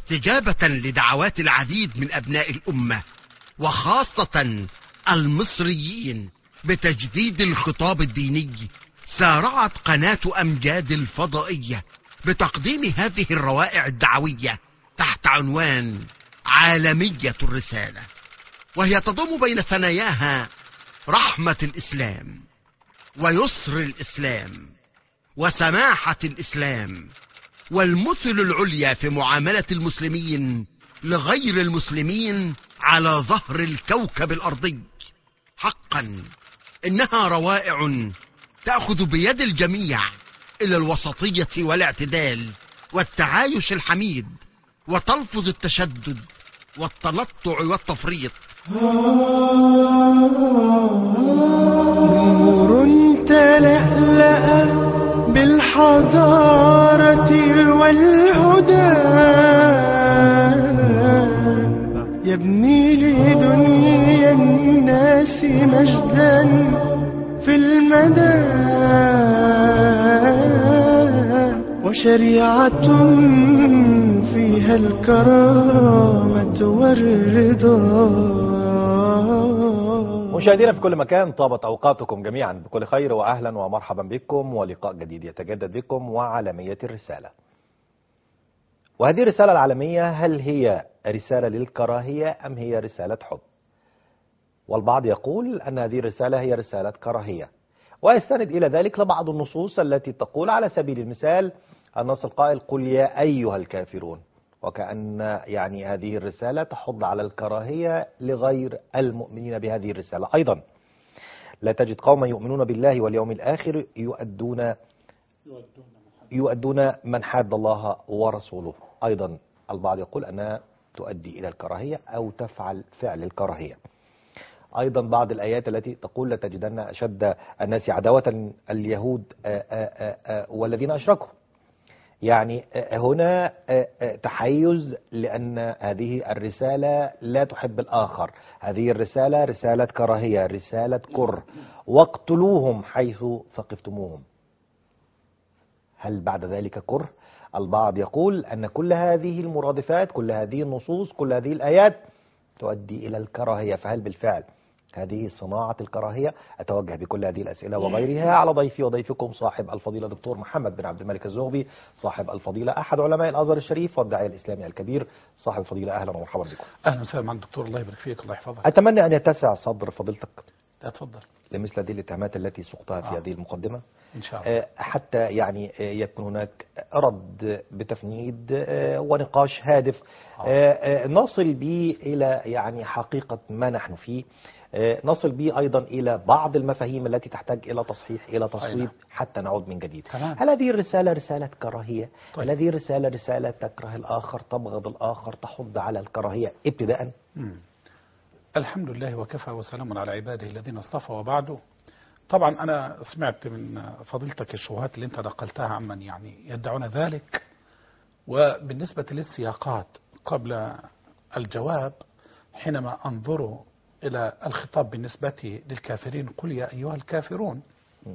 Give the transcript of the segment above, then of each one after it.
واستجابة لدعوات العديد من أبناء الأمة وخاصة المصريين بتجديد الخطاب الديني سارعت قناة أمجاد الفضائية بتقديم هذه الروائع الدعوية تحت عنوان عالمية الرسالة وهي تضم بين ثناياها رحمة الإسلام ويسر الإسلام وسماحة الإسلام والمثل العليا في معاملة المسلمين لغير المسلمين على ظهر الكوكب الأرضي حقا إنها روائع تأخذ بيد الجميع إلى الوسطية والاعتدال والتعايش الحميد وتلفظ التشدد والتنطع والتفريط نور تلألأ بالحضارة والهدى يبني لدنيا الناس مجدا في المدى وشريعة فيها الكرامة والرضا مشاهدينا في كل مكان طابت أوقاتكم جميعا بكل خير وأهلا ومرحبا بكم ولقاء جديد يتجدد بكم وعالمية الرسالة وهذه الرسالة العالمية هل هي رسالة للكراهية أم هي رسالة حب والبعض يقول أن هذه الرسالة هي رسالة كراهية ويستند إلى ذلك لبعض النصوص التي تقول على سبيل المثال النص القائل قل يا أيها الكافرون وكأن يعني هذه الرسالة تحض على الكراهية لغير المؤمنين بهذه الرسالة أيضا لا تجد قوما يؤمنون بالله واليوم الآخر يؤدون يؤدون من حاد الله ورسوله أيضا البعض يقول أنها تؤدي إلى الكراهية أو تفعل فعل الكراهية أيضا بعض الآيات التي تقول لتجدن أشد الناس عداوة اليهود آآ آآ آآ والذين أشركوا يعني هنا تحيز لأن هذه الرسالة لا تحب الآخر هذه الرسالة رسالة كراهية رسالة كر واقتلوهم حيث ثقفتموهم هل بعد ذلك كره البعض يقول أن كل هذه المرادفات كل هذه النصوص كل هذه الآيات تؤدي إلى الكراهية فهل بالفعل هذه صناعة الكراهية أتوجه بكل هذه الأسئلة وغيرها على ضيفي وضيفكم صاحب الفضيلة دكتور محمد بن عبد الملك الزغبي صاحب الفضيلة أحد علماء الأزهر الشريف والداعية الإسلامي الكبير صاحب الفضيلة أهلا ومرحبا بكم اهلا وسهلا مع الدكتور الله يبارك فيك الله يحفظك أتمنى أن يتسع صدر فضيلتك اتفضل لمثل هذه الاتهامات التي سقتها في آه. هذه المقدمة ان شاء الله آه، حتى يعني آه، يكون هناك رد بتفنيد آه، ونقاش هادف آه. آه، آه، نصل به إلى يعني حقيقة ما نحن فيه آه، نصل به أيضا إلى بعض المفاهيم التي تحتاج إلى تصحيح إلى أي تصويب نعم. حتى نعود من جديد تمام. هل هذه الرسالة رسالة كراهية طيب. هل هذه الرسالة رسالة تكره الآخر تبغض الآخر تحض على الكراهية ابتداء مم. الحمد لله وكفى وسلام على عباده الذين اصطفى وبعده طبعا انا سمعت من فضيلتك الشبهات اللي انت نقلتها عمن يعني يدعون ذلك وبالنسبة للسياقات قبل الجواب حينما انظر الى الخطاب بالنسبة للكافرين قل يا ايها الكافرون مم.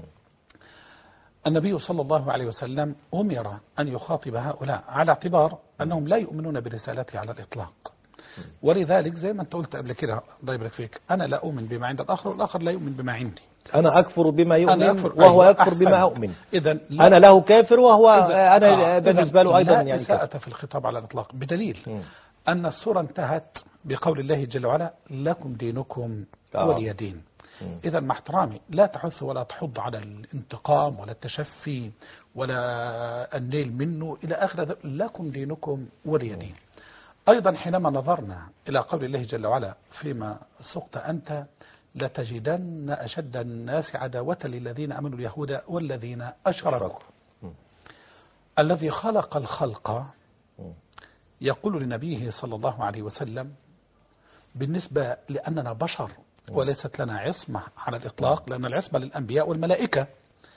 النبي صلى الله عليه وسلم أمر أن يخاطب هؤلاء على اعتبار أنهم لا يؤمنون برسالته على الإطلاق ولذلك زي ما أنت قلت قبل كده الله يبارك فيك أنا لا أؤمن بما عند الآخر والآخر لا يؤمن بما عندي أنا أكفر بما يؤمن أكفر وهو أيوة، يكفر بما أحسنت. أؤمن إذا أنا له كافر وهو إذا- أنا آه، بالنسبة إذا له أيضا لا يعني كافر إساءة في الخطاب على الإطلاق بدليل مم. أن السورة انتهت بقول الله جل وعلا لكم دينكم آه. ولي دين مم. إذا مع احترامي لا تحث ولا تحض على الانتقام ولا التشفي ولا النيل منه إلى آخر ذلك. لكم دينكم ولي دين أيضا حينما نظرنا إلى قول الله جل وعلا فيما سقت أنت لتجدن أشد الناس عداوة للذين أمنوا اليهود والذين أشركوا مم. الذي خلق الخلق مم. يقول لنبيه صلى الله عليه وسلم بالنسبة لأننا بشر وليست لنا عصمة على الإطلاق لأن العصمة للأنبياء والملائكة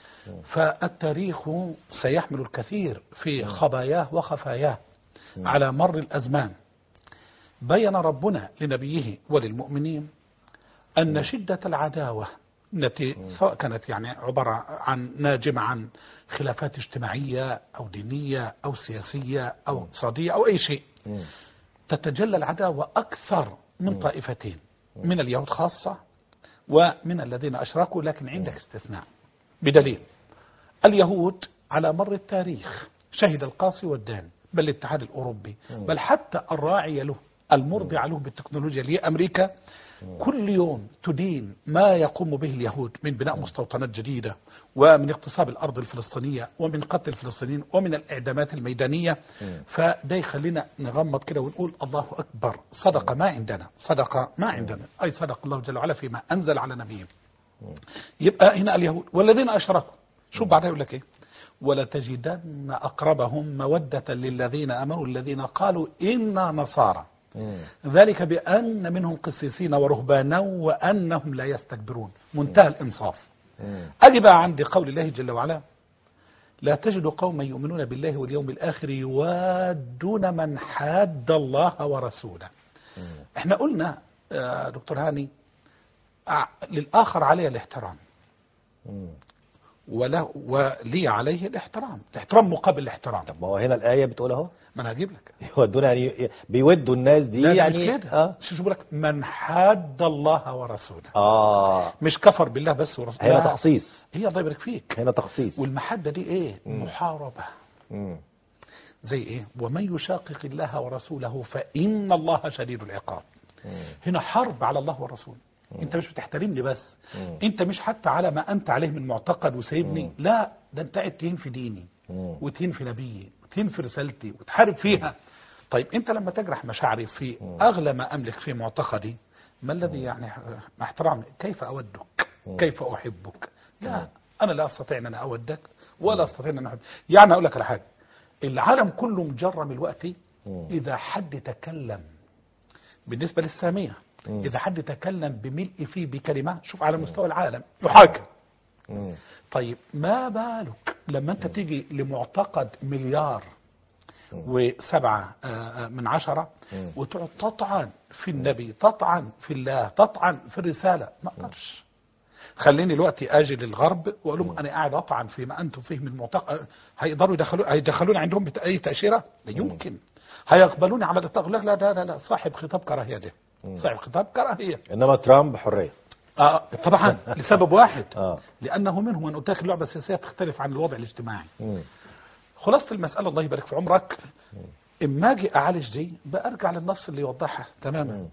فالتاريخ سيحمل الكثير في خباياه وخفاياه على مر الأزمان بين ربنا لنبيه وللمؤمنين أن شدة العداوة التي سواء كانت يعني عبارة عن ناجمة عن خلافات اجتماعية أو دينية أو سياسية أو اقتصادية أو أي شيء مم. تتجلى العداوة أكثر من طائفتين من اليهود خاصة ومن الذين أشركوا لكن عندك استثناء بدليل اليهود على مر التاريخ شهد القاصي والداني بل الاتحاد الأوروبي بل حتى الراعي له المرضع له بالتكنولوجيا اللي هي أمريكا كل يوم تدين ما يقوم به اليهود من بناء مستوطنات جديدة ومن اغتصاب الأرض الفلسطينية ومن قتل الفلسطينيين ومن الإعدامات الميدانية فده يخلينا نغمض كده ونقول الله أكبر صدق ما عندنا صدق ما عندنا أي صدق الله جل وعلا فيما أنزل على نبيه يبقى هنا اليهود والذين أشركوا شو بعدها يقول لك إيه ولتجدن أقربهم مودة للذين أمروا الذين قالوا إنا نصارى مم. ذلك بأن منهم قسيسين ورهبانا وأنهم لا يستكبرون منتهى الإنصاف مم. أجي بقى عندي قول الله جل وعلا لا تجد قوما يؤمنون بالله واليوم الآخر يوادون من حاد الله ورسوله مم. احنا قلنا آه، دكتور هاني آه، للآخر عليه الاحترام مم. وله ولي عليه الاحترام الاحترام مقابل الاحترام طب ما هو هنا الآية بتقول اهو ما انا هجيب لك يودونا يعني بيودوا الناس دي لا ده يعني مش كده اه شو شو بقول لك من حاد الله ورسوله اه مش كفر بالله بس ورسوله هنا لا. تخصيص هي الله يبارك فيك هنا تخصيص والمحبة دي ايه مم. محاربة مم. زي ايه ومن يشاقق الله ورسوله فإن الله شديد العقاب مم. هنا حرب على الله والرسول انت مش بتحترمني بس مم. انت مش حتى على ما انت عليه من معتقد وسايبني مم. لا ده انت قاعد تهين في ديني مم. وتهين في نبيي وتهين في رسالتي وتحارب فيها طيب انت لما تجرح مشاعري في مم. اغلى ما املك في معتقدي ما الذي يعني مع احترامي كيف اودك مم. كيف احبك مم. لا انا لا استطيع ان انا اودك ولا استطيع ان انا احب يعني اقول لك على حاجه العالم كله مجرم الوقت مم. اذا حد تكلم بالنسبه للساميه مم. اذا حد تكلم بملء فيه بكلمه شوف على مستوى العالم يحاكم مم. طيب ما بالك لما انت تيجي لمعتقد مليار مم. وسبعة آه، آه، من عشرة مم. وتقعد تطعن في النبي تطعن في الله تطعن في الرسالة ما اقدرش خليني دلوقتي اجي للغرب واقول لهم انا قاعد اطعن فيما انتم فيه من معتقد هيقدروا يدخلوا هيدخلوني عندهم بت- اي تاشيره لا يمكن هيقبلوني على الاطلاق لا لا لا لا, لا صاحب خطاب كراهيه ده مم. صاحب خطاب كراهيه انما ترامب حرية آه طبعا لسبب واحد اه لانه منهم من قلت لك اللعبه السياسيه تختلف عن الوضع الاجتماعي مم. خلاصة المسألة الله يبارك في عمرك اما اجي اعالج دي برجع للنص اللي يوضحها تماما مم.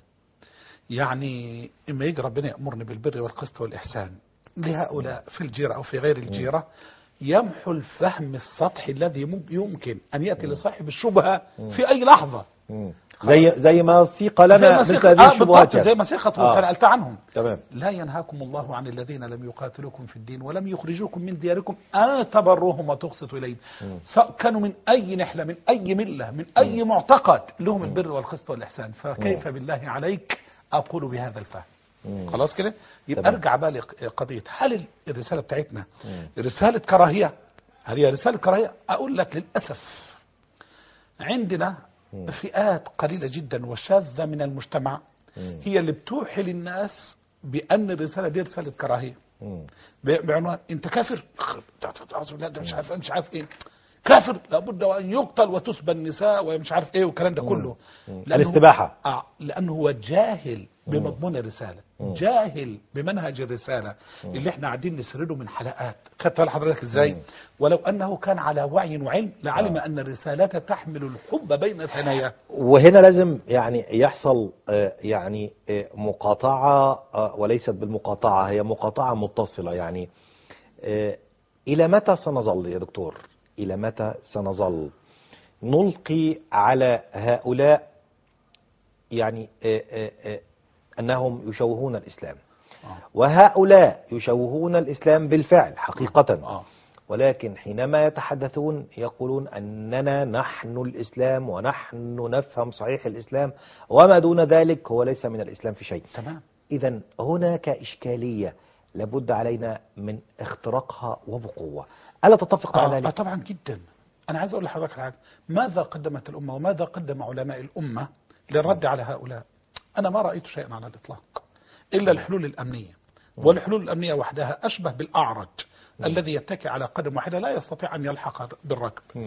يعني اما يجي ربنا يأمرني بالبر والقسط والإحسان لهؤلاء في الجيرة أو في غير الجيرة يمحو الفهم السطحي الذي مم- يمكن أن يأتي لصاحب الشبهة في أي لحظة مم. زي زي ما سيق زي لنا ما مثل سيق- هذه آه الشبهات بالضبط، يعني. زي ما سيقت آه. وسألت عنهم تمام لا ينهاكم الله عن الذين لم يقاتلوكم في الدين ولم يخرجوكم من دياركم أن تبروهم وتقسطوا إليهم مم. سواء كانوا من أي نحلة من أي ملة من أي معتقد لهم البر والقسط والإحسان فكيف بالله عليك أقول بهذا الفهم مم. خلاص كده يبقى تمام. ارجع بقى لقضية هل الرسالة بتاعتنا مم. رسالة كراهية هل هي رسالة كراهية أقول لك للأسف عندنا مم. فئات قليلة جدا وشاذة من المجتمع مم. هي اللي بتوحي للناس بأن الرسالة دي رسالة كراهية مم. ب- بعنوان انت كافر أعوذ بالله ده مش عارف مش عارف ايه كافر لابد وان يقتل وتسبى النساء ومش عارف ايه والكلام ده كله مم. لأنه- الاستباحة. اه لانه هو جاهل بمضمون الرساله مم. جاهل بمنهج الرساله اللي احنا قاعدين نسرده من حلقات خدت بالك حضرتك مم. ازاي ولو انه كان على وعي وعلم لعلم ان الرسالات تحمل الحب بين ثناياه وهنا لازم يعني يحصل آه، يعني آه، مقاطعة آه، وليست بالمقاطعة هي مقاطعة متصلة يعني آه، إلى متى سنظل يا دكتور إلى متى سنظل نلقي على هؤلاء يعني آه، آه، آه، أنهم يشوهون الإسلام آه. وهؤلاء يشوهون الإسلام بالفعل حقيقة اه ولكن حينما يتحدثون يقولون أننا نحن الإسلام ونحن نفهم صحيح الإسلام وما دون ذلك هو ليس من الإسلام في شيء تمام إذا هناك إشكالية لابد علينا من اختراقها وبقوة ألا تتفق مع آه آه ذلك؟ طبعا جدا انا عايز اقول لحضرتك حاجه ماذا قدمت الامه وماذا قدم علماء الامه للرد على هؤلاء انا ما رايت شيئا على الاطلاق الا الحلول الامنيه والحلول الامنيه وحدها اشبه بالاعرج الذي يتكي على قدم واحده لا يستطيع ان يلحق بالركب مم.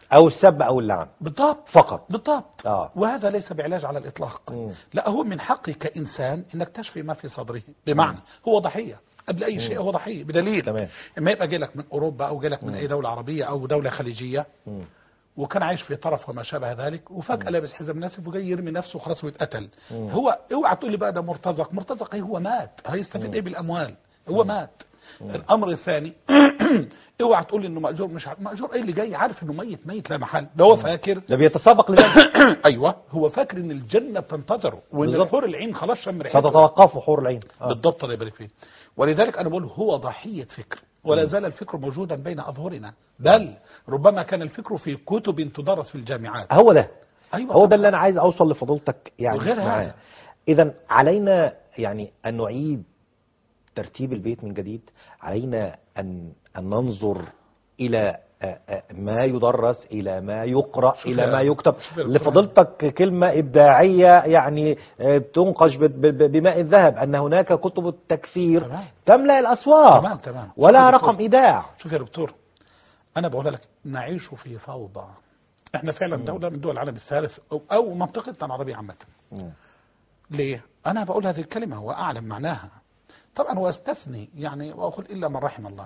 او السب او اللعن بالضبط فقط بالضبط اه وهذا ليس بعلاج على الإطلاق مم. لا هو من حقك كإنسان أنك تشفي ما في صدره بمعنى هو ضحية قبل أي شيء هو ضحية بدليل تمام. ما يبقى جاي لك من أوروبا أو جاي لك من أي دولة عربية أو دولة خليجية مم. وكان عايش في طرف وما شابه ذلك وفجأة لابس حزام ناسف وجاي يرمي نفسه وخلاص ويتقتل هو اوعى تقول لي بقى ده مرتزق مرتزق ايه هو مات هيستفيد ايه بالاموال هو مات الامر الثاني اوعى تقول لي انه ماجور مش عارف ماجور ايه اللي جاي عارف انه ميت ميت لا محل ده هو فاكر ده بيتسابق لذلك ايوه هو فاكر ان الجنه بتنتظره وان بالظبط. الحور العين خلاص شم ريحته ستتوقف حور العين آه. بالضبط الله يبارك فيه ولذلك انا بقول هو ضحيه فكر ولا زال الفكر موجودا بين اظهرنا بل ربما كان الفكر في كتب تدرس في الجامعات هو ده ايوه هو ده اللي انا عايز اوصل لفضيلتك يعني وغير معاه هذا. اذا علينا يعني ان نعيد ترتيب البيت من جديد علينا ان ان ننظر الى آه، آه، ما يدرس الى ما يقرا شوف الى يا- ما يكتب شوف يا دكتور لفضيلتك كلمه ابداعيه يعني آه، بتنقش ب- ب- بماء الذهب ان هناك كتب التكفير تمام. تملا الاسواق تمام تمام ولا شوف يا رقم دكتور. ايداع شوف يا دكتور انا بقول لك نعيش في فوضى احنا فعلا دوله من دول العالم الثالث او, أو منطقتنا العربيه عامه مم. ليه انا بقول هذه الكلمه واعلم معناها طبعا واستثني يعني واقول الا من رحم الله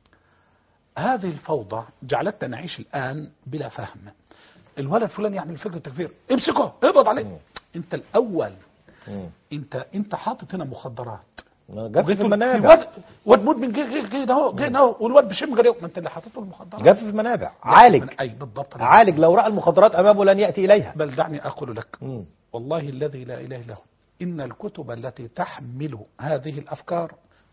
هذه الفوضى جعلتنا نعيش الان بلا فهم الولد فلان يعمل فكره تكفير امسكه اقبض عليه مم. انت الاول مم. انت انت حاطط هنا مخدرات جف في وجيت المنابع واد واد مدمن جه جه جه ده اهو جه ده اهو والواد بيشم غيره ما انت اللي حاطط له المخدرات جف في المنابع عالج اي بالضبط عالج لو راى المخدرات امامه لن ياتي اليها بل دعني اقول لك مم. والله الذي لا اله الا هو ان الكتب التي تحمل هذه الافكار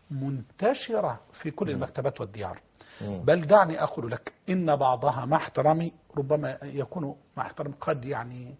منتشره في كل المكتبات والديار مم. بل دعني اقول لك ان بعضها مع احترامي ربما يكون مع احترامي قد يعني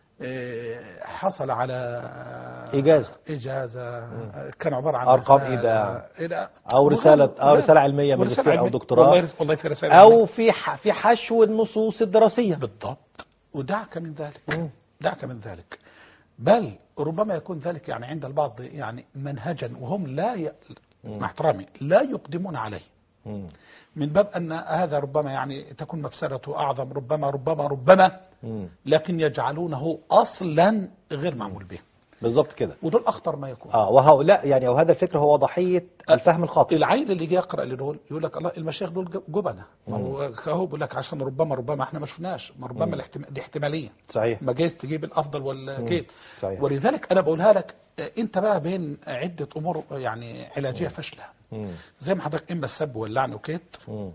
آه، حصل على إجازة. إجازة آه، كان عبارة عن أرقام رسالة. إيداع. إيداع. أو رسالة- أو رسالة علمية، ورسالة ماجستير أو علمية. دكتوراه. والله والله في رسالة او علمية. في ح- في حشو النصوص الدراسيه بالضبط ودعك من ذلك مم. دعك من ذلك بل ربما يكون ذلك يعني عند البعض يعني منهجا وهم لا ي... مم. مع احترامي لا يقدمون عليه مم. من باب أن هذا ربما يعني تكون مفسدته أعظم ربما ربما ربما مم. لكن يجعلونه أصلا غير معمول به بالظبط كده ودول أخطر ما يكون اه وهؤلاء يعني وهذا الفكر هو ضحيه الفهم الخاطئ العيل اللي جه يقرا لدول يقول لك الله المشايخ دول جبنه ما هو هو بيقول لك عشان ربما ربما احنا ما شفناش ما ربما الاحتمال دي احتماليه صحيح ما جايز تجيب الافضل ولا كيف صحيح. ولذلك انا بقولها لك آه، انت بقى بين عده امور يعني علاجيه فاشله مم. زي ما حضرتك اما السب واللعن وكيت مم.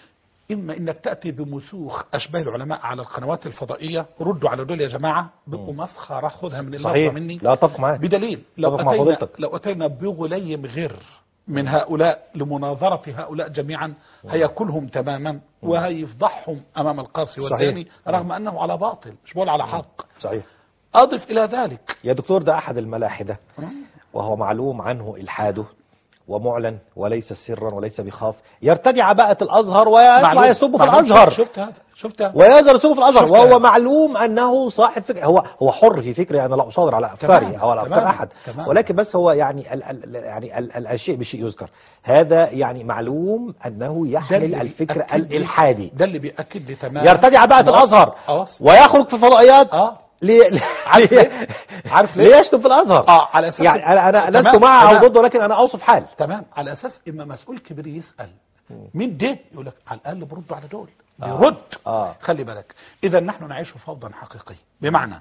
اما انك تاتي بمسوخ اشباه العلماء على القنوات الفضائيه ردوا على دول يا جماعه بقوا مسخره خذها من اللفظه صحيح مني لا اتفق معاك بدليل لو أتفق مع أتينا, فضيلتك. لو أتينا بغليم غر من هؤلاء لمناظرة هؤلاء جميعا هياكلهم تماما وهيفضحهم أمام القاصي والداني رغم أنه على باطل مش بقول على حق صحيح أضف إلى ذلك يا دكتور ده احد الملاحده وهو معلوم عنه الحاده ومعلن وليس سرا وليس بخاف يرتدي عباءة الازهر ويطلع معلوم- يسب في معلوم. الازهر شفت هذا شفت هذا ويظهر يسب في الازهر شفت وهو هذا. معلوم انه صاحب فكر هو هو حر في فكره انا لا اصادر على افكاري تمام، او على افكار تمام، احد تمام. ولكن بس هو يعني ال ال يعني ال ال الشيء بشيء يذكر هذا يعني معلوم انه ده يحمل اللي الفكر بيأكد لي- الالحادي ده اللي بيأكد لي تماما يرتدي عباءة الازهر اه ويخرج في فضائيات اه لي... عارف ليه؟ عارف ليه؟ ليشتم في الازهر اه على اساس يعني انا انا تمام، لست مع او تمام. ضده ولكن انا اوصف حال تمام على اساس اما مسؤول كبير يسال مين ده يقول لك على الاقل بردوا على دول آه. بيرد اه خلي بالك اذا نحن نعيش فوضى حقيقيه بمعنى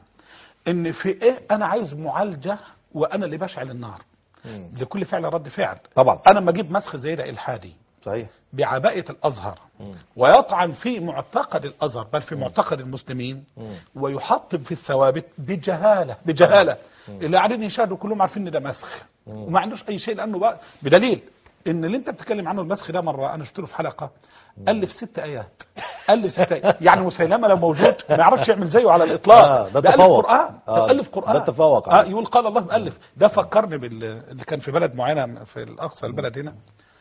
ان في ايه انا عايز معالجه وانا اللي بشعل النار مم. لكل فعل رد فعل طبعا انا لما اجيب مسخ زي ده الحادي صحيح بعباءة الازهر مم. ويطعن في معتقد الازهر بل في معتقد المسلمين مم. ويحطم في الثوابت بجهاله بجهاله اللي قاعدين يشاهدوا كلهم عارفين ان ده مسخ وما عندوش اي شيء لانه بقى بدليل ان اللي انت بتتكلم عنه المسخ ده مره انا شفت له في حلقه الف ست ايات الف ست ايات يعني مسيلمه لو موجود ما يعرفش يعمل زيه على الاطلاق آه، ده الف تفوق. قران آه، ده الف قران ده تفوق اه عليه. يقول قال الله مؤلف ده فكرني بال اللي كان في بلد معينه في الاقصى البلد هنا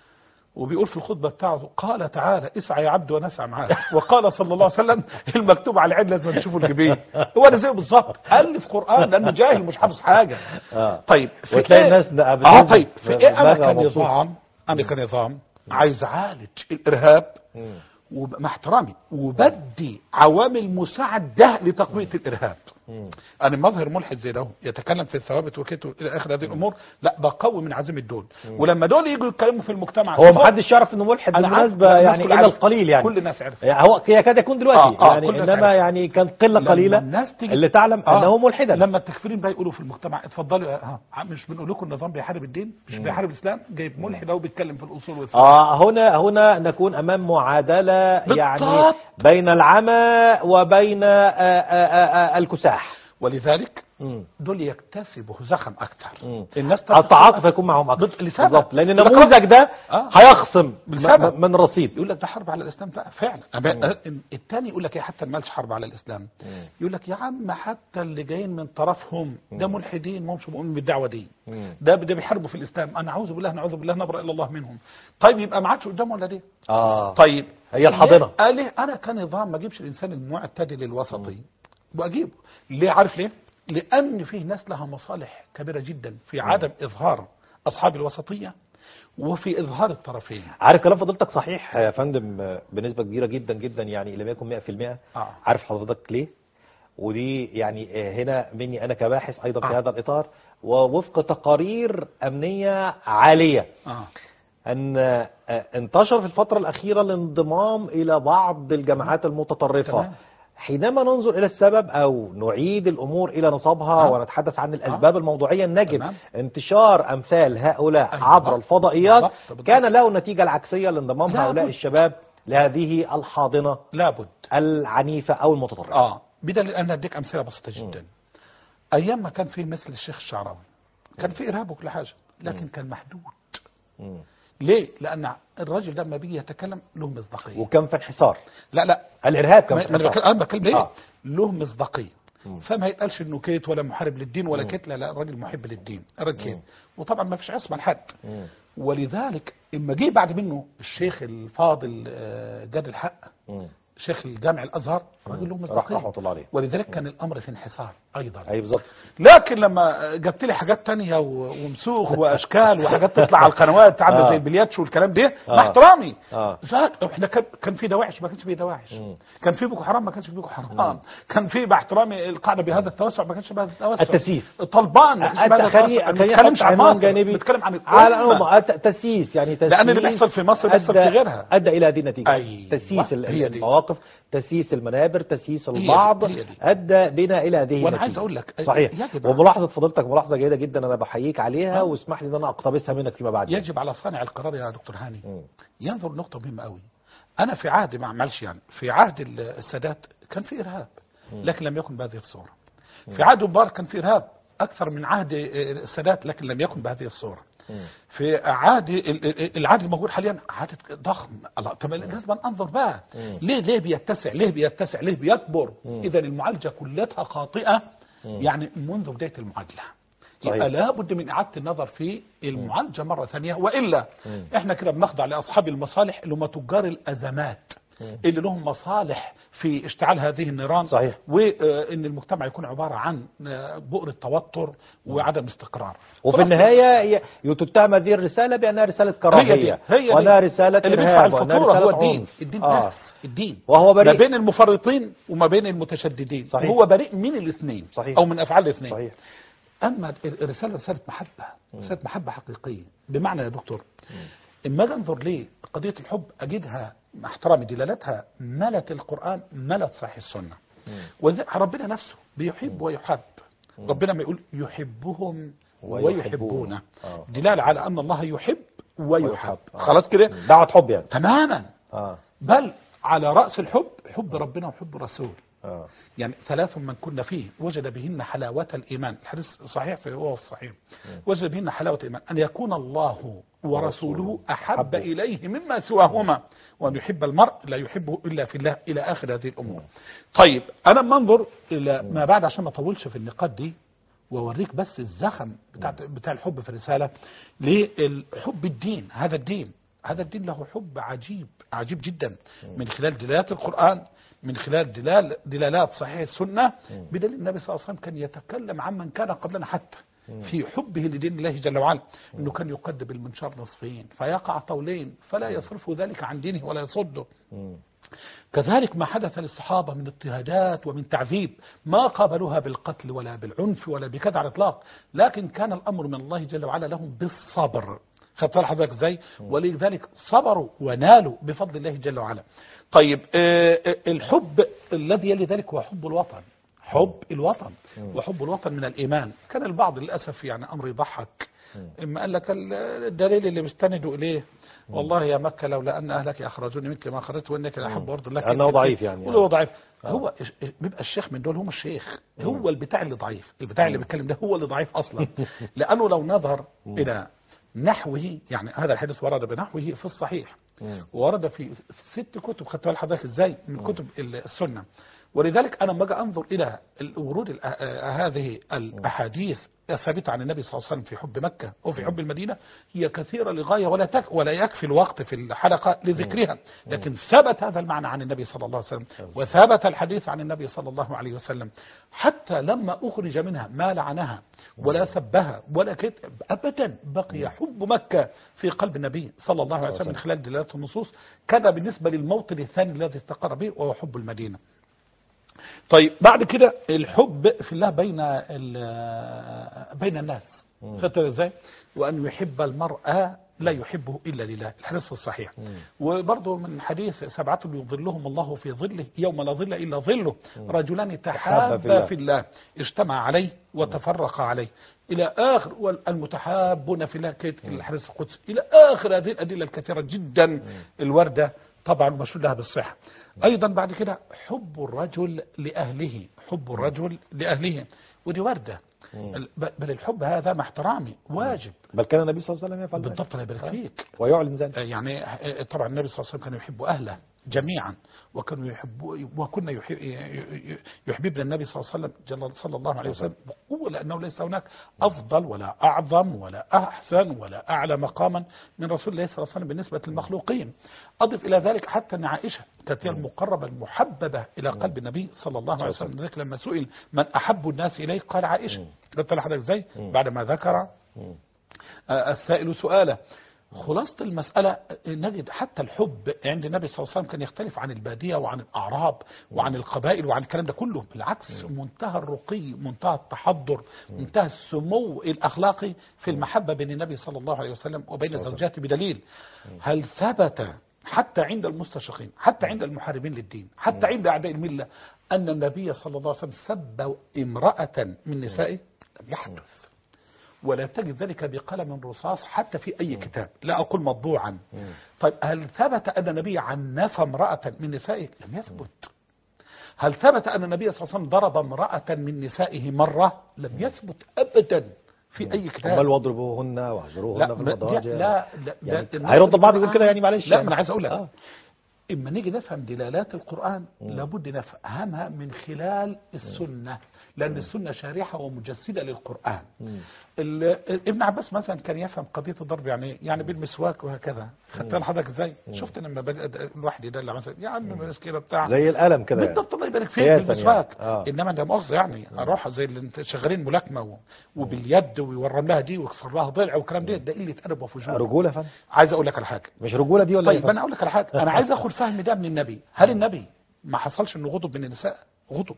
وبيقول في الخطبه بتاعته قال تعالى اسعى يا عبد وانا اسعى معاك وقال صلى الله عليه وسلم المكتوب على العين لازم نشوفه الجبين هو ده زيه بالظبط الف قران لانه جاهل مش حافظ حاجه اه طيب في وتلاقي إيه؟ الناس ده اه أبدا طيب في ايه انا دماغها مبسوطة. كنظام انا كنظام عايز اعالج الارهاب مم. ومع احترامي وبدي عوامل مساعده لتقويه الارهاب مم. انا مظهر ملحد زي ده يتكلم في الثوابت وكيته الى اخر هذه الامور لا بقوي من عزيمه دول ولما دول يجوا يتكلموا في المجتمع هو محدش يعرف انه ملحد أنا عارف، بالمناسبه لا، الناس يعني كلها الا عارفة. القليل يعني كل الناس عرفت يعني هو يكاد يكون دلوقتي آه، آه، يعني كل الناس انما عارفة. يعني كان قله لما قليله الناس تيجي اللي تعلم آه. انه ملحدا لما التكفيرين بقى يقولوا في المجتمع اتفضلوا يا- ها مش بنقول لكم النظام بيحارب الدين مش بيحارب الاسلام جايب ملحد اهو بيتكلم في الاصول والفقه اه هنا هنا نكون امام معادله يعني بالضبط. بين العمى وبين آه، آه، آه، آه، الكساح ولذلك مم. دول يكتسبوا زخم اكتر مم. الناس التعاطف يكون معهم اكثر بت- لسبب. بالضبط لان يقول لك النموذج ده آه. هيخصم بالسبب. م- من رصيد يقول لك ده حرب على الاسلام بقى فعلا أبقى- التاني يقول لك ايه حتى المالش حرب على الاسلام مم. يقول لك يا عم حتى اللي جايين من طرفهم ده ملحدين ما همش مؤمنين بالدعوه دي مم. ده ده بيحاربوا في الاسلام انا اعوذ بالله نعوذ بالله نبرأ الى الله منهم طيب يبقى ما عادش قدامه ولا دي اه طيب هي الحاضنة. ليه؟ قال ليه انا كنظام ما اجيبش الانسان المعتدل الوسطي واجيبه ليه عارف ليه لان فيه ناس لها مصالح كبيره جدا في عدم اظهار اصحاب الوسطيه وفي اظهار الطرفين عارف كلام فضيلتك صحيح يا فندم آه، بنسبه كبيره جدا جدا يعني لم يكن 100% آه. عارف حضرتك ليه ودي يعني آه، هنا مني انا كباحث ايضا في آه. هذا الاطار ووفق تقارير امنيه عاليه اه ان آه، انتشر في الفتره الاخيره الانضمام الى بعض الجماعات المتطرفه تمام. حينما ننظر الى السبب او نعيد الامور الى نصابها آه. ونتحدث عن الاسباب الموضوعيه نجد تمام. انتشار امثال هؤلاء أيوة. عبر الفضائيات بالضبط، بالضبط. كان له النتيجه العكسيه لانضمام لا هؤلاء بد. الشباب لهذه الحاضنه لابد العنيفه او المتطرفه اه بدليل انا اديك امثله بسيطه جدا ايام ما كان في مثل الشيخ الشعراوي كان في ارهاب وكل حاجه لكن كان محدود مم. ليه لان الراجل ده لما بيجي يتكلم له مصداقيه وكان في انحسار لا لا الارهاب كان ما في ما انا بتكلم انحسار انا بتكلم ليه آه. له مصداقيه مم. فما يتقالش انه كيت ولا محارب للدين ولا مم. كيت لا لا الراجل محب للدين الراجل كيت مم. وطبعا ما فيش عصمه لحد مم. ولذلك اما جه بعد منه الشيخ الفاضل آه، جاد الحق مم. شيخ الجامع الازهر راجل له مصداقيه رحمه الله عليه ولذلك كان الامر في انحسار ايضا اي بالظبط لكن لما جبت لي حاجات تانية و- ومسوخ واشكال وحاجات تطلع على القنوات عامله آه. زي البلياتش والكلام ده آه. مع احترامي اه زاد احنا كان كان في دواعش ما كانش في دواعش مم. كان في بوكو حرام ما كانش في بوكو حرام كان في مع احترامي القاعده بهذا التوسع ما كانش بهذا التوسع التسييس. طلبان ما كانش بهذا خلي التوسع. ما خلي بنتكلمش أحط عن عنوان مصر جانبي بنتكلم عن على الأمة. الأمة الت- تسييس يعني تسييس لأن اللي بيحصل في مصر بيحصل في أدى- غيرها. أدى إلى هذه النتيجة أيوة. تسييس ال- هي دي. المواقف تسييس المنابر تسييس دي، البعض هي دي. أدى بنا إلى هذه وأنا النتيجة عايز أقول لك صحيح يجب وملاحظة فضيلتك ملاحظة جيدة جدا أنا بحييك عليها آه. واسمح لي أن أنا أقتبسها منك فيما بعد يجب على صانع القرار يا دكتور هاني مم. ينظر نقطة مهمة قوي أنا في عهد ما عملش يعني في عهد ال- السادات كان في إرهاب لكن لم يكن بهذه الصورة في عهد مبارك كان في إرهاب أكثر من عهد السادات لكن لم يكن بهذه الصورة مم. في عهد ال- ال- العهد الموجود حاليا عهد ضخم الله طب لازم انظر بقى مم. ليه ليه بيتسع ليه بيتسع ليه بيكبر مم. اذا المعالجه كلها خاطئه مم. يعني منذ بدايه المعادله صحيح. يبقى لابد من اعاده النظر في المعالجه مره ثانيه والا مم. احنا كده بنخضع لاصحاب المصالح اللي هم تجار الازمات مم. اللي لهم مصالح في اشتعال هذه النيران صحيح. وان المجتمع يكون عباره عن بؤره توتر وعدم استقرار وفي النهاية ي- تتهم هذه الرسالة بأنها رسالة كراهية هي دي هي دي. وأنها رسالة اللي بيدفع إرهاب وأنها الفاتوره هو رسالة الدين عنف الدين آه. بس الدين وهو ما بريء بين المفرطين وما بين المتشددين صحيح. هو بريء من الاثنين صحيح. او من افعال الاثنين صحيح اما الرساله رساله محبه رساله محبه حقيقيه بمعنى يا دكتور اما أجي انظر ليه قضيه الحب اجدها مع احترامي دلالتها ملت القران ملت صحيح السنه مم. وذ- ربنا نفسه بيحب ويحب ربنا ما يقول يحبهم ويحبونه. ويحبونه آه. دلالة على أن الله يحب ويحب آه. خلاص كده دعوة حب يعني تماما اه بل على رأس الحب حب ربنا وحب رسول اه يعني ثلاث من كنا فيه وجد بهن حلاوة الإيمان الحديث صحيح في هو الصحيح وجد بهن حلاوة الإيمان أن يكون الله ورسوله أحب أحب. إليه مما سواهما وأن يحب المرء لا يحبه إلا في الله إلى آخر هذه الأمور طيب أنا لما انظر إلى ما بعد عشان ما أطولش في النقاط دي واوريك بس الزخم بتاع بتاع الحب في الرساله للحب الدين هذا الدين هذا الدين له حب عجيب عجيب جدا من خلال دلالات القران من خلال دلال دلالات صحيح السنه بدليل النبي صلى الله عليه وسلم كان يتكلم عمن كان قبلنا حتى في حبه لدين الله جل وعلا انه كان يقدم المنشار نصفين فيقع طولين فلا يصرف ذلك عن دينه ولا يصده مم. كذلك ما حدث للصحابة من اضطهادات ومن تعذيب ما قابلوها بالقتل ولا بالعنف ولا بكذا على الإطلاق لكن كان الأمر من الله جل وعلا لهم بالصبر خدت بالك حضرتك ازاي ولذلك صبروا ونالوا بفضل الله جل وعلا طيب آه، آه، الحب الذي يلي ذلك هو حب الوطن حب الوطن وحب الوطن من الإيمان كان البعض للأسف يعني أمر يضحك إما قال لك ال- الدليل اللي بيستندوا إليه والله يا مكة لولا أن أهلك أخرجوني منك ما خرجت وإنك لأحب أرض لك لأنه ضعيف يعني. هو ضعيف هو إش- بيبقى الشيخ من دول هم الشيخ هو البتاع اللي ضعيف البتاع اللي بيتكلم ده هو اللي ضعيف أصلا لأنه لو نظر إلى نحوه يعني هذا الحديث ورد بنحوه في الصحيح مم. ورد في ست كتب خدت بال حضرتك ازاي من كتب السنه ولذلك انا لما اجي انظر الى ورود الأ- آه، هذه الاحاديث الثابته عن النبي صلى الله عليه وسلم في حب مكه وفي حب المدينه هي كثيره لغايه ولا تك ولا يكفي الوقت في الحلقه لذكرها لكن ثبت هذا المعنى عن النبي صلى الله عليه وسلم وثبت الحديث عن النبي صلى الله عليه وسلم حتى لما اخرج منها ما لعنها ولا سبها ولا كتب ابدا بقي حب مكه في قلب النبي صلى الله عليه وسلم من خلال دلالات النصوص كذا بالنسبه للموطن الثاني الذي استقر به وهو حب المدينه طيب بعد كده الحب في الله بين ال- بين الناس خدت ازاي وان يحب المرأة لا يحبه الا لله الحديث الصحيح وبرضه من حديث سبعة يظلهم الله في ظله يوم لا ظل الا ظله رجلان تحابا في تحابا الله. في الله اجتمع عليه وتفرق عليه الى اخر والمتحابون في الله كيت الحديث القدسي الى اخر هذه الادله الكثيره جدا الورده طبعا مشهود لها بالصحه ايضا بعد كده حب الرجل لاهله حب الرجل لاهله ودي ورده ال- بل الحب هذا مع احترامي واجب بل كان النبي صلى الله عليه وسلم يفعل ذلك بالضبط الله يبارك فيك ويعلن ذلك يعني طبعا النبي صلى الله عليه وسلم كان يحب أهله جميعا وكانوا يحب وكنا يحب يحببنا النبي صلى الله عليه وسلم جل صلى الله عليه وسلم بقوة لأنه ليس هناك أفضل ولا أعظم ولا أحسن ولا أعلى مقاما من رسول الله صلى الله عليه وسلم بالنسبة للمخلوقين أضف إلى ذلك حتى أن عائشة كانت هي المقربة المحببة إلى قلب النبي صلى الله عليه وسلم لذلك لما سئل من أحب الناس إليه قال عائشة قلت لحضرتك إزاي بعد ما ذكر آه، السائل سؤاله خلاصة المسألة نجد حتى الحب عند النبي صلى الله عليه وسلم كان يختلف عن البادية وعن الأعراب وعن القبائل وعن الكلام ده كله بالعكس منتهى الرقي منتهى التحضر منتهى السمو الأخلاقي في المحبة بين النبي صلى الله عليه وسلم وبين زوجاته بدليل هل ثبت حتى عند المستشرقين حتى عند المحاربين للدين حتى عند أعداء الملة أن النبي صلى الله عليه وسلم سب امرأة من نسائه لم يحدث ولا تجد ذلك بقلم رصاص حتى في أي كتاب لا أقول مطبوعا طيب هل ثبت أن النبي عنف امرأة من نسائه لم يثبت هل ثبت أن النبي صلى الله عليه وسلم ضرب امرأة من نسائه مرة لم يثبت أبدا في أي كتاب امال واضربوهن واهجروهن لا في لا المضاجع لا, لا يعني ده- هيرد البعض يقول كده يعني معلش لا يعني. ما انا عايز اقول لك آه. اما نيجي نفهم دلالات القرآن لابد نفهمها من خلال السنة لأن السنة شارحة ومجسدة للقرآن ال- ابن عباس مثلا كان يفهم قضية الضرب يعني ايه؟ يعني بالمسواك وهكذا خدت بال حضرتك ازاي شفت لما بدأ الواحد يدلع مثلا يا عم بس كده بتاع زي القلم كده يعني. بالضبط الله يبارك فيك قياساً بالمسواك يعني. آه. انما ده مؤاخذه يعني اروح زي اللي انت شغالين ملاكمه و- وباليد ويورم لها دي ويكسر لها ضلع والكلام ده ده قله ادب وفجور رجولة يا فندم عايز اقول لك على حاجه مش رجولة دي ولا إيه يا طيب انا فندم؟ اقول لك على حاجه انا عايز اخد فهم ده من النبي هل النبي ما حصلش انه غضب من النساء غضب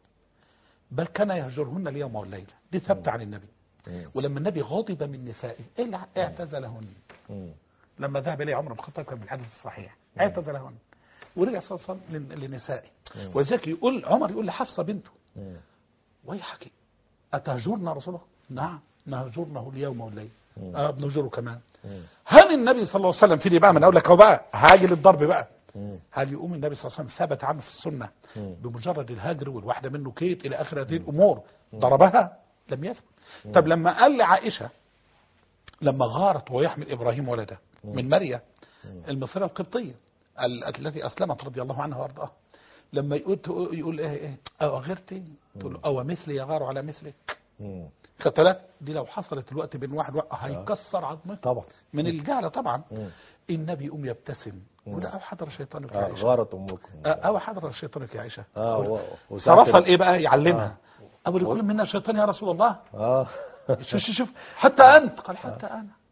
بل كان يهجرهن اليوم والليله دي ثابته عن النبي مم. ولما النبي غضب من نسائه إيه اللي اعتزلهن مم. لما ذهب اليه عمر بن الخطاب كان بالحديث الصحيح اعتزلهن ورجع صلى الله عليه وسلم لن- لنسائه ولذلك يقول عمر يقول لحفصه بنته مم. ويحك أتهجرنا رسول الله نعم نهجرنه اليوم والليل آه بنهجره كمان مم. هل النبي صلى الله عليه وسلم في دي بقى من اقول لك اهو بقى هاجي للضرب بقى مم. هل يقوم النبي صلى الله عليه وسلم ثبت عنه في السنه مم. بمجرد الهجر والواحده منه كيت الى اخر هذه الامور ضربها لم يثبت طب لما قال لعائشه لما غارت وهو يحمل ابراهيم ولده من مريم المصريه القبطيه ال- التي اسلمت رضي الله عنها وارضاها لما يقول يقول ايه ايه او غيرتي تقول له او مثلي يغار على مثلك مم. خدت بالك دي لو حصلت الوقت بين واحد واحد هيكسر عظمته طبعا من الجهله طبعا مم. النبي يقوم يبتسم وده او حضر شيطانك يا آه، عائشه غارت امكم آه، او حضر شيطانك يا عائشه اه و- وساعة صرفها ال- لايه بقى يعلمها ابو يقول منا الشيطان يا رسول الله اه شوف شوف شوف حتى انت قال حتى انا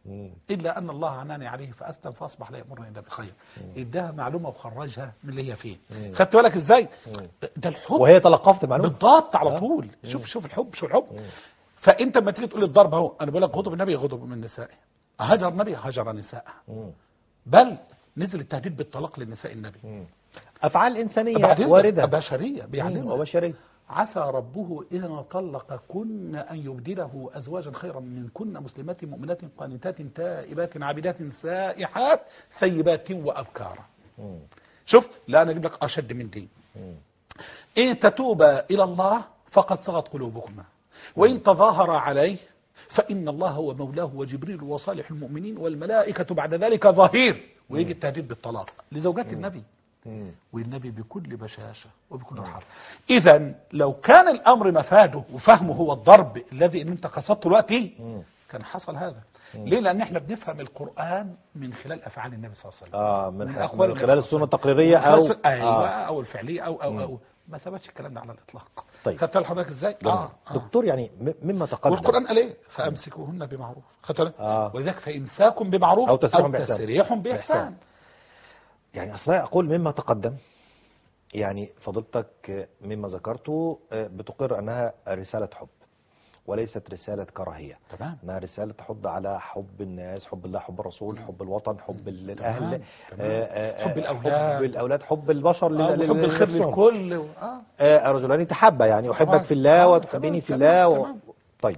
مم. إلا أن الله عناني عليه فأسلم فأصبح لا يأمرني إلا بخير اداها معلومة وخرجها من اللي هي فيه مم. خدت بالك إزاي مم. ده الحب وهي تلقفت المعلومة بالضبط على آه. طول مم. شوف شوف الحب شوف الحب مم. فانت لما تيجي تقول الضرب اهو انا بقول لك غضب النبي غضب من نسائه هجر النبي هجر نساءه مم. بل نزل التهديد بالطلاق للنساء النبي مم. أفعال إنسانية بعدين واردة بشريه مم. بيعلمنا وبشرية عسى ربه إذا طلق كن أن يبدله أزواجا خيرا من كن مسلمات مؤمنات قانتات تائبات عابدات سائحات سيبات وأبكارا مم. شوف لا أنا أجيب لك أشد من دي مم. إن تتوبا إلى الله فقد صغت قلوبكما وإن تظاهر عليه فإن الله هو مولاه وجبريل وصالح المؤمنين والملائكة بعد ذلك ظهير ويجي التهديد بالطلاق لزوجات النبي مم. والنبي بكل بشاشة وبكل رحمة إذا لو كان الأمر مفاده وفهمه هو الضرب الذي أنت قصدته دلوقتي مم. كان حصل هذا مم. ليه لأن احنا بنفهم القرآن من خلال أفعال النبي صلى الله عليه وسلم آه من, من ح- أقوال من النبي خلال صلى الله السنة عليه وسلم. التقريرية أو أو أيوة آه. أو الفعلية أو أو مم. أو ما ثبتش الكلام ده على الإطلاق طيب. خدت بالك حضرتك إزاي؟ جميل. آه. آه. دكتور يعني م- مما تقدم والقرآن قال إيه؟ فأمسكوهن بمعروف خدت بالك؟ آه. ولذلك فإمساك بمعروف أو تسريح بإحسان. تسريح بإحسان. بإحسان يعني أصلا أقول مما تقدم يعني فضيلتك مما ذكرته آه، بتقر أنها رسالة حب وليست رسالة كراهية تمام انها رساله تحض على حب الناس حب الله حب الرسول حب الوطن حب ال- تمام، الاهل تمام. آه، آه، حب آه، الأولاد. حب الاولاد حب البشر لل- آه، لل- وحب الخير لنفسهم. للكل و- آه. آه، رجلان تحبا يعني احبك طبعاً. في الله آه، وتحبني تمام، في تمام، الله و... تمام. طيب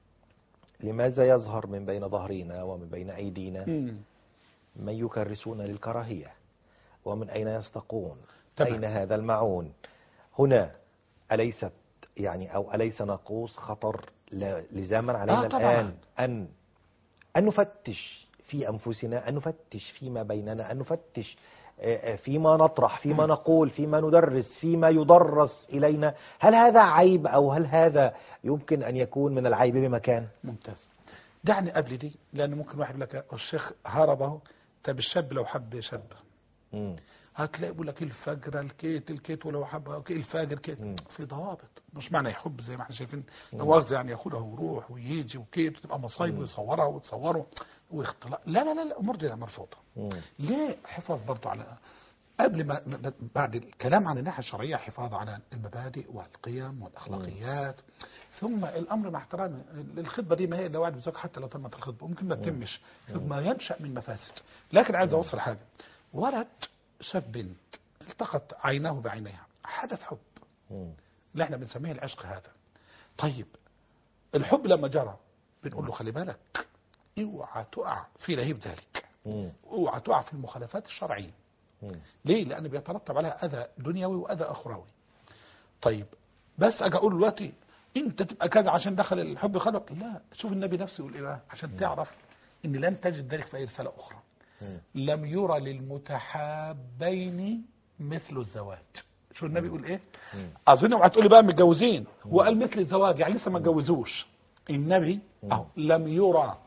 لماذا يظهر من بين ظهرنا ومن بين ايدينا مم. من يكرسون للكراهيه ومن اين يستقون تمام. اين هذا المعون هنا اليست يعني او اليس ناقوس خطر ل- لزاما علينا آه، طبعاً. الان ان ان نفتش في انفسنا ان نفتش فيما بيننا ان نفتش آه، آه، فيما نطرح فيما نقول فيما ندرس فيما يدرس الينا هل هذا عيب او هل هذا يمكن ان يكون من العيب بمكان ممتاز دعني قبل دي لان ممكن واحد يقول لك الشيخ هرب اهو طب الشاب لو حب شاب مم. هتلاقي يقول لك الفجر الكيت الكيت ولو حب الفجر كيت مم. في ضوابط مش معنى يحب زي ما احنا شايفين مؤاخذه يعني ياخدها ويروح ويجي وكيت وتبقى مصايب ويصورها وتصوره واختلاط لا لا لا لا الامور دي مرفوضه مم. ليه حفاظ برضه على قبل ما ما- بعد الكلام عن الناحيه الشرعيه حفاظ على المبادئ والقيم والاخلاقيات ثم الامر مع احترام الخطبه دي ما هي الا وعد بزوج حتى لو تمت الخطبه ممكن ما تتمش ثم ينشا من مفاسد لكن عايز اوصل حاجه ولد شاب بنت التقت عيناه بعينيها حدث حب مم. اللي احنا بنسميه العشق هذا طيب الحب لما جرى بنقول له خلي بالك اوعى تقع في لهيب ذلك مم. اوعى تقع في المخالفات الشرعيه مم. ليه لان بيترتب عليها اذى دنيوي واذى اخروي طيب بس اجي اقول دلوقتي انت تبقى كذا عشان دخل الحب خلق لا شوف النبي نفسه يقول ايه بقى عشان تعرف ان لن تجد ذلك في اي رساله اخرى مم. لم يرى للمتحابين مثل الزواج شو النبي يقول ايه مم. اظن اوعى تقولي بقى متجوزين وقال مثل الزواج يعني لسه ما اتجوزوش النبي اهو لم يرى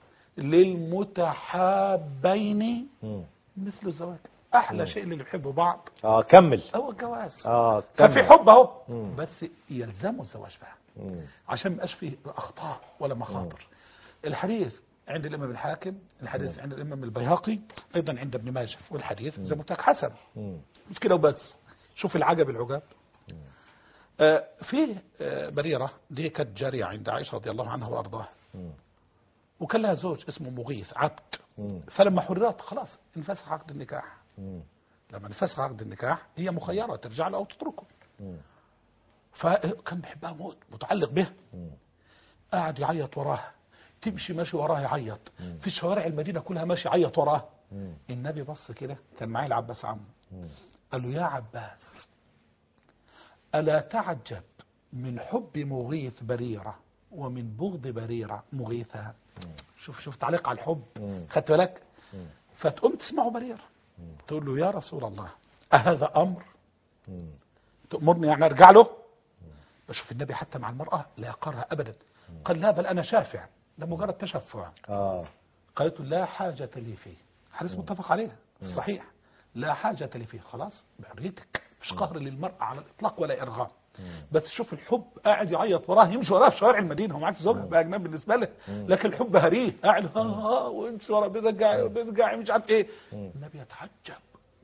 للمتحابين مم. مثل الزواج احلى شيء اللي بيحبوا بعض اه كمل هو الجواز اه ففي كمل حب اهو مم. بس يلزموا الزواج بقى مم. عشان ما يبقاش فيه اخطاء ولا مخاطر الحديث عند الامام الحاكم الحديث عند الامام البيهقي ايضا عند ابن ماجه والحديث زي ما قلت لك حسن مم. مش كده وبس شوف العجب العجاب آه في آه بريرة دي كانت جارية عند عائشة رضي الله عنها وأرضاها مم. وكان لها زوج اسمه مغيث عبد مم. فلما حررت خلاص انفسخ عقد النكاح مم. لما انفسخ عقد النكاح هي مخيرة ترجع له أو تتركه مم. فكان بيحبها موت متعلق بها مم. قاعد يعيط وراها تمشي ماشي وراها يعيط مم. في شوارع المدينة كلها ماشي يعيط وراها مم. النبي بص كده كان معاه العباس عمه مم. قال له يا عباس ألا تعجب من حب مغيث بريرة ومن بغض بريرة مغيثها شوف شوف تعليق على الحب مم. خدت بالك مم. فتقوم تسمعه بريرة تقول له يا رسول الله أهذا أمر مم. تأمرني يعني أرجع له بشوف النبي حتى مع المرأة لا يقرها أبدا قال لا بل أنا شافع ده مجرد تشفع اه قالت له لا حاجة لي فيه حديث متفق عليه صحيح لا حاجة لي فيه خلاص بحريتك مش قهر للمرأة على الإطلاق ولا إرغام بس شوف الحب قاعد يعيط وراه يمشي وراه في شوارع المدينه هو ما عادش زوج بقى اجنبي بالنسبه له لكن الحب هريه قاعد ها ها ويمشي وراه بيرجع بيرجع مش عارف ايه النبي يتعجب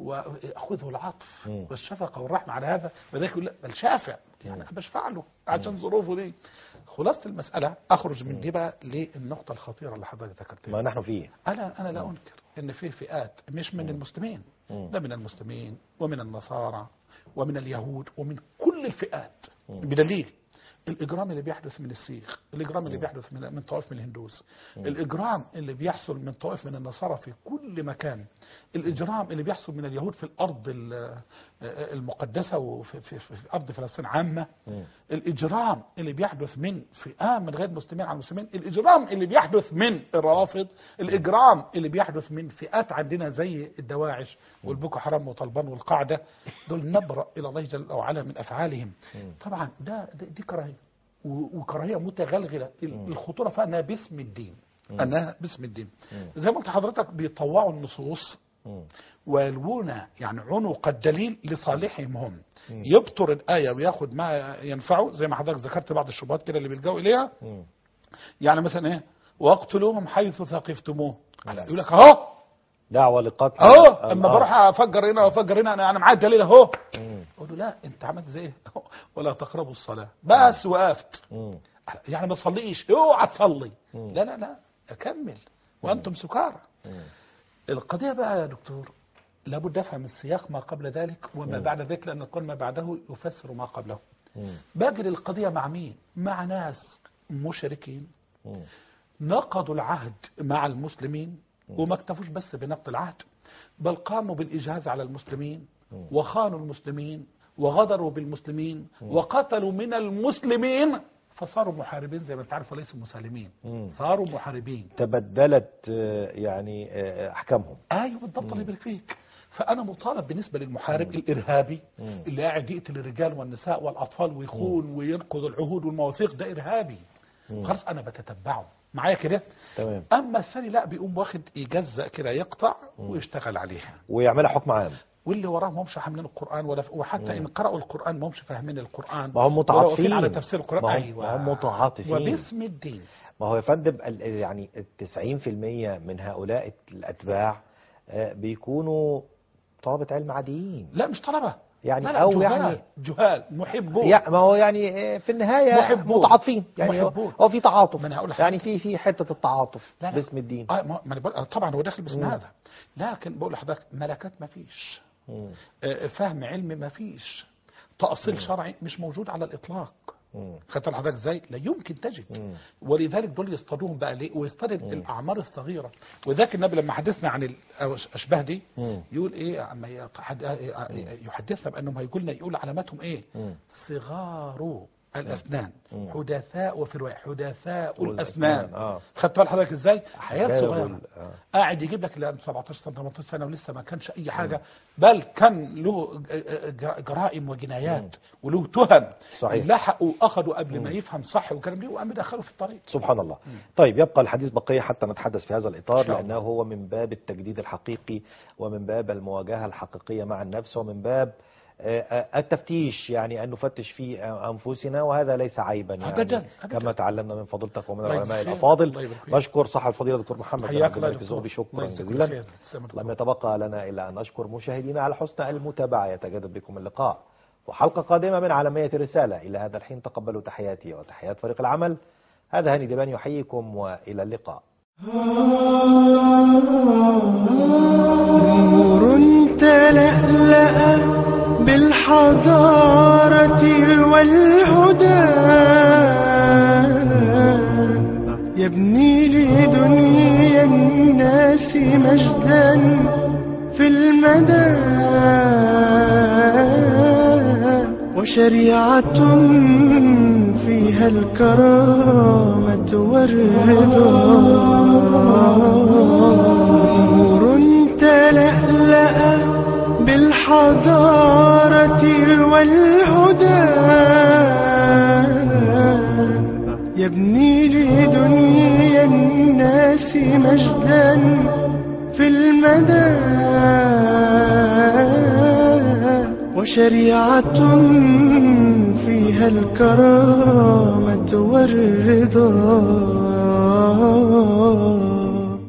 ويأخذه العطف مم. والشفقة والرحمة على هذا فذلك يقول لا بل شافع يعني أنا بشفع له عشان ظروفه دي خلاصة المسألة أخرج من دي بقى للنقطة الخطيرة اللي حضرتك ذكرتها ما نحن فيه أنا أنا لا أنكر إن في فئات مش من المسلمين مم. ده من المسلمين ومن النصارى ومن اليهود ومن كل الفئات بدليل الإجرام اللي بيحدث من السيخ الإجرام اللي بيحدث من من طوائف من الهندوس الإجرام اللي بيحصل من طوائف من النصارى في كل مكان الإجرام اللي بيحصل من اليهود في الأرض ال- المقدسة وفي في في في أرض فلسطين عامة مم. الإجرام اللي بيحدث من فئام من غير مسلمين على المسلمين الإجرام اللي بيحدث من الروافض الإجرام اللي بيحدث من فئات عندنا زي الدواعش والبoko حرام وطالبان والقاعدة دول نبرأ إلى الله جل وعلا من أفعالهم طبعا ده ده- دي كراهية و- وكراهية متغلغلة ال- الخطورة فيها أنها باسم الدين أنها باسم الدين زي ما قلت لحضرتك بيطوعوا النصوص مم. ويلوون يعني عنق الدليل لصالحهم هم يبطر الآية وياخد ما ينفعه زي ما حضرتك ذكرت بعض الشبهات كده اللي بيلجأوا إليها مم. يعني مثلا إيه واقتلوهم حيث ثقفتموه يقول لك أهو دعوة لقتل أهو أما آه. بروح أفجر هنا وأفجر هنا أنا أنا معايا الدليل أهو مم. أقول له لا أنت عملت زي إيه؟ ولا تقربوا الصلاة بس وقفت مم. يعني ما تصليش اوعى تصلي مم. لا لا لا أكمل وأنتم سكارى مم. القضية بقى يا دكتور لابد افهم السياق ما قبل ذلك وما بعد ذلك لأن كل ما بعده يفسر ما قبله مم. باجي القضية مع مين مع ناس مشركين مم. نقضوا العهد مع المسلمين وما اكتفوش بس بنقض العهد بل قاموا بالإجهاز على المسلمين وخانوا المسلمين وغدروا بالمسلمين وقتلوا من المسلمين فصاروا محاربين زي ما انت عارف وليسوا مسالمين مم. صاروا محاربين تبدلت آه، يعني آه، أحكامهم ايوه بالضبط الله يبارك فيك فانا مطالب بالنسبه للمحارب الارهابي مم. اللي قاعد يقتل الرجال والنساء والاطفال ويخون وينقض العهود والمواثيق ده ارهابي خلاص انا بتتبعه معايا كده تمام اما الثاني لا بيقوم واخد يجزأ كده يقطع ويشتغل عليها ويعملها حكم عام واللي وراهم ما همش حاملين القران ولا وحتى ان قرأوا القران ما همش فاهمين القران ما هم ولا واقفين متعاطفين على تفسير القران ما هم- ايوه ما هم متعاطفين. وباسم الدين ما هو يا فندم ال- يعني 90% من هؤلاء الأتباع آه، بيكونوا طلبة علم عاديين لا مش طلبه يعني لا لا أو جهال يعني جهال محبون يا ما هو يعني آه، في النهاية محبون. متعاطفين يعني هو- محبون. هو في تعاطف ما أنا هقول لك يعني في في حتة التعاطف لا لا. باسم الدين اه ما ما انا بقول آه، طبعا هو داخل باسم مم. هذا لكن بقول لحضرتك ملكات ما فيش مم. آه، فهم علمي ما فيش تأصيل شرعي مش موجود على الإطلاق مم. خدت حضرتك ازاي لا يمكن تجد مم. ولذلك دول يصطادوهم بقى ليه ويصطاد الاعمار الصغيره وذاك النبي لما حدثنا عن الاشباه دي مم. يقول ايه عما يحد- يحدثنا بانهم هيقول لنا يقول علاماتهم ايه مم. صغار الاسنان مم. حدثاء وفي الروايه حدثاء والأسنان، الاسنان آه. خدت بال حضرتك ازاي حياه أحجاب صغيره وال- آه. قاعد يجيب لك لان 17 سنه 18 سنه ولسه ما كانش اي حاجه بل كان له ج- جرائم وجنايات وله تهم صحيح. لحقوا اخذوا قبل ما يفهم صح والكلام ده وقام دخلوا في الطريق سبحان الله طيب يبقى الحديث بقية حتى نتحدث في هذا الإطار إن شاء الله. لأنه هو من باب التجديد الحقيقي ومن باب المواجهة الحقيقية مع النفس ومن باب آه، آه، التفتيش يعني أن نفتش في أنفسنا وهذا ليس عيبا يعني أبداً، أبداً. كما تعلمنا من فضيلتك ومن الله العلماء يجزيك خير. الأفاضل الله يبارك فيك. نشكر صاحب الفضيلة دكتور محمد بن حياك عبد الله الملك يا دكتور. الزغبي شكرا الله يجزيك جزيلا خير. سلام لم يتبقى لنا إلا أن نشكر مشاهدينا على حسن المتابعة يتجدد بكم اللقاء وحلقة قادمة من عالمية الرسالة إلى هذا الحين تقبلوا تحياتي وتحيات فريق العمل هذا هاني دبان يحييكم وإلى اللقاء نور تلألأ بالحضارة والهدى يبني لدنيا الناس مجدا في المدى وشريعة فيها الكرامة والرضا نور تلألأ بالحضارة والهدى يبني لدنيا الناس مجدا في المدى وشريعة فيها الكرامة والرضا